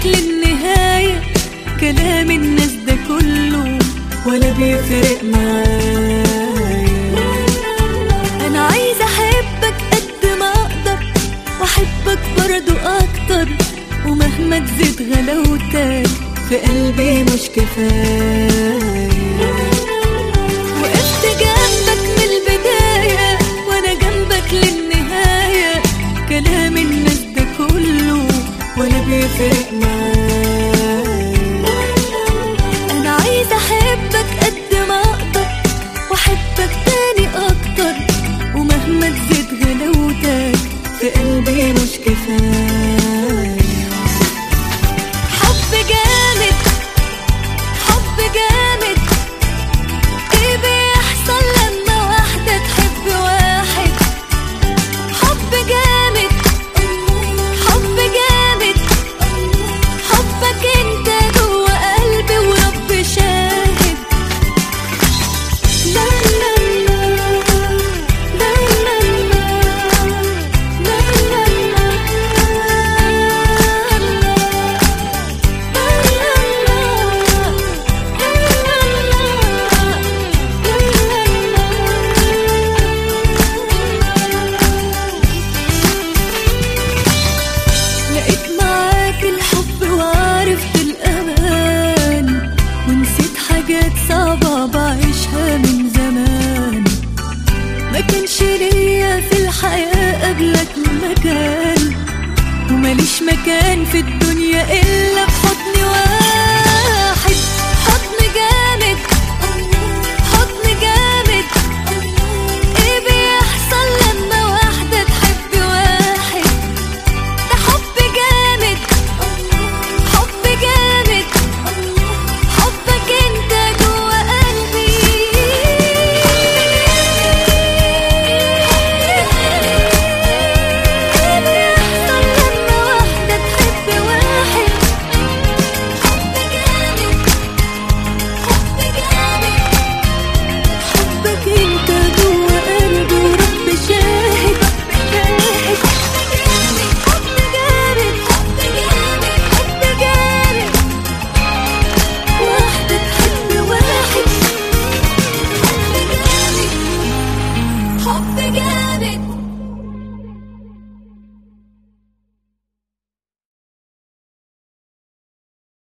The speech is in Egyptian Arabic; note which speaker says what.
Speaker 1: جنبك للنهاية كلام الناس ده كله ولا بيفرق معايا انا عايزة احبك قد ما اقدر واحبك برضو اكتر ومهما تزيد غلاوتك في قلبي مش كفاية وقفت جنبك من البداية وانا جنبك للنهاية كلام الناس ده كله ولا بيفرق معايا انا عايزة احبك قد ما اقدر واحبك تاني اكتر ومهما تزيد غلاوتك في قلبي مش كفاية حب جامد حب جامد ايه بيحصل لما واحدة تحب واحد حب جامد حب جامد حبك انت جوا قلبي ورب شاهد لا لا لا لا لا لا لقيت معاك الحب وعرفت الأمان ونسيت حاجات صعبة بعيشها من زمان ما كانش ليا في الحياة قبلك مكان وماليش مكان في الدنيا إلا في حضني وأنا